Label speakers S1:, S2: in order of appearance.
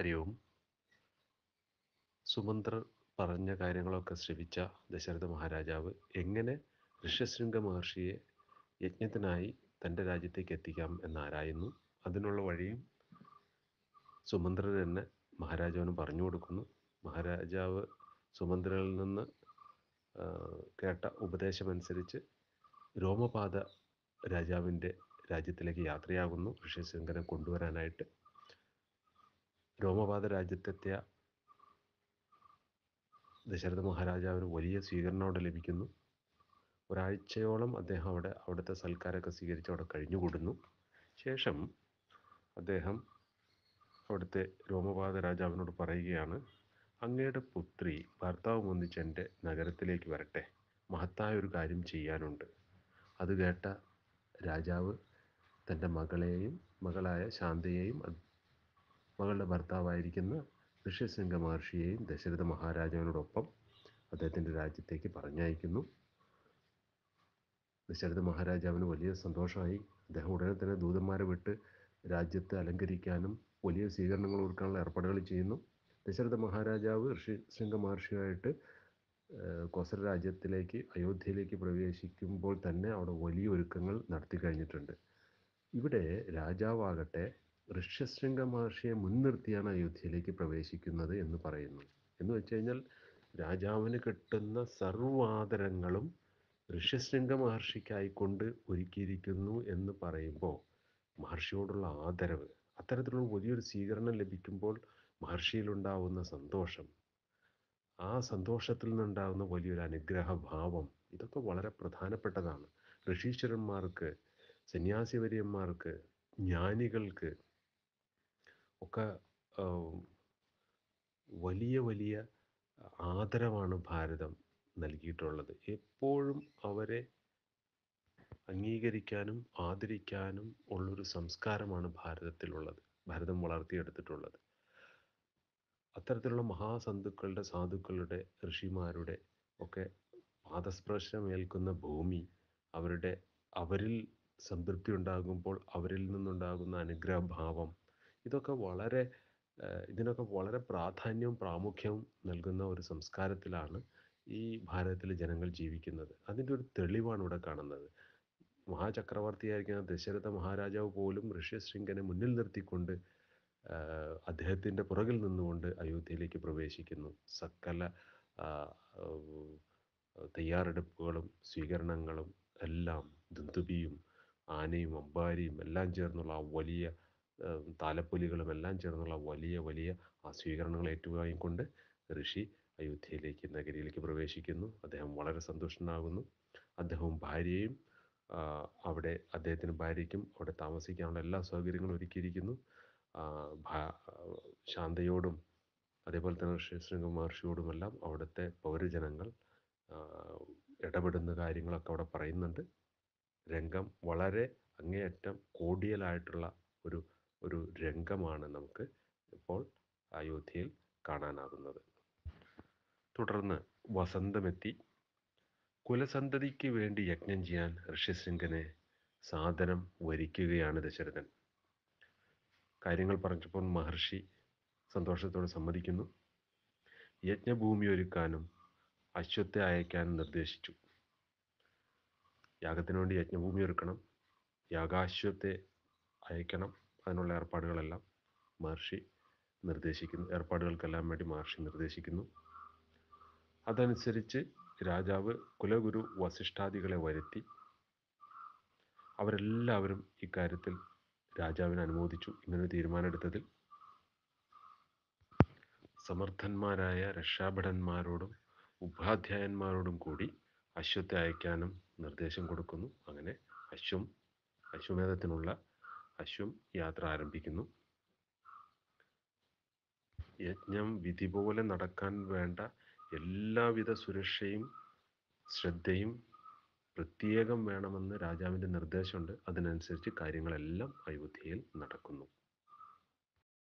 S1: ഹരി ഓം സുമന്ത്രർ പറഞ്ഞ കാര്യങ്ങളൊക്കെ ശ്രവിച്ച ദശരഥ മഹാരാജാവ് എങ്ങനെ ഋഷ്യശൃംഗ മഹർഷിയെ യജ്ഞത്തിനായി തൻ്റെ രാജ്യത്തേക്ക് എത്തിക്കാം എന്നാരായുന്നു അതിനുള്ള വഴിയും സുമന്ത്രർ തന്നെ മഹാരാജാവിന് പറഞ്ഞു കൊടുക്കുന്നു മഹാരാജാവ് സുമന്ത്രരിൽ നിന്ന് കേട്ട ഉപദേശമനുസരിച്ച് രോമപാത രാജാവിൻ്റെ രാജ്യത്തിലേക്ക് യാത്രയാകുന്നു ഋഷ്യശൃംഗനെ കൊണ്ടുവരാനായിട്ട് രോമപാത രാജ്യത്തെത്തിയ ദശരഥ മഹാരാജാവിന് വലിയ സ്വീകരണം അവിടെ ലഭിക്കുന്നു ഒരാഴ്ചയോളം അദ്ദേഹം അവിടെ അവിടുത്തെ സൽക്കാരമൊക്കെ സ്വീകരിച്ച് അവിടെ കഴിഞ്ഞുകൂടുന്നു ശേഷം അദ്ദേഹം അവിടുത്തെ രോമപാത രാജാവിനോട് പറയുകയാണ് അങ്ങയുടെ പുത്രി ഭർത്താവ് ഒന്നിച്ച് എൻ്റെ നഗരത്തിലേക്ക് വരട്ടെ മഹത്തായ ഒരു കാര്യം ചെയ്യാനുണ്ട് അത് കേട്ട രാജാവ് തൻ്റെ മകളെയും മകളായ ശാന്തയെയും മകളുടെ ഭർത്താവായിരിക്കുന്ന ഋഷ്യശൃംഗ മഹർഷിയെയും ദശരഥ മഹാരാജാവിനോടൊപ്പം അദ്ദേഹത്തിൻ്റെ രാജ്യത്തേക്ക് പറഞ്ഞയക്കുന്നു ദശരഥ മഹാരാജാവിന് വലിയ സന്തോഷമായി അദ്ദേഹം ഉടനെ തന്നെ ദൂതന്മാരെ വിട്ട് രാജ്യത്തെ അലങ്കരിക്കാനും വലിയ സ്വീകരണങ്ങൾ കൊടുക്കാനുള്ള ഏർപ്പാടുകൾ ചെയ്യുന്നു ദശരഥ മഹാരാജാവ് ഋഷിശൃംഗ മഹർഷിയായിട്ട് കോസല രാജ്യത്തിലേക്ക് അയോധ്യയിലേക്ക് പ്രവേശിക്കുമ്പോൾ തന്നെ അവിടെ വലിയ ഒരുക്കങ്ങൾ നടത്തി കഴിഞ്ഞിട്ടുണ്ട് ഇവിടെ രാജാവാകട്ടെ ഋഷ്യശൃംഗ മഹർഷിയെ മുൻനിർത്തിയാണ് അയോധ്യയിലേക്ക് പ്രവേശിക്കുന്നത് എന്ന് പറയുന്നു എന്ന് വെച്ച് കഴിഞ്ഞാൽ രാജാവിന് കിട്ടുന്ന സർവാദരങ്ങളും ഋഷ്യശൃംഗ മഹർഷിക്കായിക്കൊണ്ട് ഒരുക്കിയിരിക്കുന്നു എന്ന് പറയുമ്പോൾ മഹർഷിയോടുള്ള ആദരവ് അത്തരത്തിലുള്ള വലിയൊരു സ്വീകരണം ലഭിക്കുമ്പോൾ മഹർഷിയിലുണ്ടാവുന്ന സന്തോഷം ആ സന്തോഷത്തിൽ നിന്നുണ്ടാകുന്ന വലിയൊരു അനുഗ്രഹഭാവം ഇതൊക്കെ വളരെ പ്രധാനപ്പെട്ടതാണ് ഋഷീശ്വരന്മാർക്ക് സന്യാസിവര്യന്മാർക്ക് ജ്ഞാനികൾക്ക് ഒക്കെ വലിയ വലിയ ആദരവാണ് ഭാരതം നൽകിയിട്ടുള്ളത് എപ്പോഴും അവരെ അംഗീകരിക്കാനും ആദരിക്കാനും ഉള്ളൊരു സംസ്കാരമാണ് ഭാരതത്തിലുള്ളത് ഭാരതം വളർത്തിയെടുത്തിട്ടുള്ളത് അത്തരത്തിലുള്ള മഹാസന്ധുക്കളുടെ സാധുക്കളുടെ ഋഷിമാരുടെ ഒക്കെ പാദസ്പർശമേൽക്കുന്ന ഭൂമി അവരുടെ അവരിൽ സംതൃപ്തി ഉണ്ടാകുമ്പോൾ അവരിൽ നിന്നുണ്ടാകുന്ന അനുഗ്രഹഭാവം ഇതൊക്കെ വളരെ ഇതിനൊക്കെ വളരെ പ്രാധാന്യവും പ്രാമുഖ്യവും നൽകുന്ന ഒരു സംസ്കാരത്തിലാണ് ഈ ഭാരതത്തിലെ ജനങ്ങൾ ജീവിക്കുന്നത് അതിൻ്റെ ഒരു തെളിവാണ് ഇവിടെ കാണുന്നത് മഹാചക്രവർത്തിയായിരിക്കുന്ന ദശരഥ മഹാരാജാവ് പോലും ഋഷ്യശൃംഗനെ മുന്നിൽ നിർത്തിക്കൊണ്ട് അദ്ദേഹത്തിൻ്റെ പുറകിൽ നിന്നുകൊണ്ട് അയോധ്യയിലേക്ക് പ്രവേശിക്കുന്നു സകല തയ്യാറെടുപ്പുകളും സ്വീകരണങ്ങളും എല്ലാം ദുന്ദുബിയും ആനയും അമ്പാരിയും എല്ലാം ചേർന്നുള്ള ആ വലിയ താലപ്പൊലികളും എല്ലാം ചേർന്നുള്ള വലിയ വലിയ ആ സ്വീകരണങ്ങൾ ഏറ്റുവാങ്ങിക്കൊണ്ട് ഋഷി അയോധ്യയിലേക്ക് നഗരിയിലേക്ക് പ്രവേശിക്കുന്നു അദ്ദേഹം വളരെ സന്തുഷ്ടനാകുന്നു അദ്ദേഹവും ഭാര്യയും അവിടെ അദ്ദേഹത്തിന് ഭാര്യയ്ക്കും അവിടെ താമസിക്കാനുള്ള എല്ലാ സൗകര്യങ്ങളും ഒരുക്കിയിരിക്കുന്നു ശാന്തയോടും അതേപോലെ തന്നെ ഋഷ്യശൃംഗ മഹർഷിയോടുമെല്ലാം അവിടുത്തെ പൗരജനങ്ങൾ ഇടപെടുന്ന കാര്യങ്ങളൊക്കെ അവിടെ പറയുന്നുണ്ട് രംഗം വളരെ അങ്ങേയറ്റം കോടിയലായിട്ടുള്ള ഒരു ഒരു രംഗമാണ് നമുക്ക് ഇപ്പോൾ അയോധ്യയിൽ കാണാനാകുന്നത് തുടർന്ന് വസന്തമെത്തി കുലസന്തതിക്ക് വേണ്ടി യജ്ഞം ചെയ്യാൻ ഋഷ്യശൃംഗനെ സാദരം വരിക്കുകയാണ് ദശരഥൻ കാര്യങ്ങൾ പറഞ്ഞപ്പോൾ മഹർഷി സന്തോഷത്തോടെ സമ്മതിക്കുന്നു യജ്ഞഭൂമി ഒരുക്കാനും അശ്വത്തെ അയക്കാനും നിർദ്ദേശിച്ചു യാഗത്തിന് വേണ്ടി യജ്ഞഭൂമി ഒരുക്കണം യാഗാശ്വത്തെ അയക്കണം അതിനുള്ള ഏർപ്പാടുകളെല്ലാം മഹർഷി നിർദ്ദേശിക്കുന്നു ഏർപ്പാടുകൾക്കെല്ലാം വേണ്ടി മഹർഷി നിർദ്ദേശിക്കുന്നു അതനുസരിച്ച് രാജാവ് കുലഗുരു വസിഷ്ഠാദികളെ വരുത്തി അവരെല്ലാവരും ഇക്കാര്യത്തിൽ രാജാവിനെ അനുമോദിച്ചു ഇങ്ങനെ തീരുമാനമെടുത്തതിൽ സമർത്ഥന്മാരായ രക്ഷാഭടന്മാരോടും ഉപാധ്യായന്മാരോടും കൂടി അശ്വത്തെ അയക്കാനും നിർദ്ദേശം കൊടുക്കുന്നു അങ്ങനെ അശ്വം അശ്വമേധത്തിനുള്ള അശ്വം യാത്ര ആരംഭിക്കുന്നു യജ്ഞം വിധി പോലെ നടക്കാൻ വേണ്ട എല്ലാവിധ സുരക്ഷയും ശ്രദ്ധയും പ്രത്യേകം വേണമെന്ന് രാജാവിൻ്റെ നിർദ്ദേശമുണ്ട് അതിനനുസരിച്ച് കാര്യങ്ങളെല്ലാം അയോധ്യയിൽ നടക്കുന്നു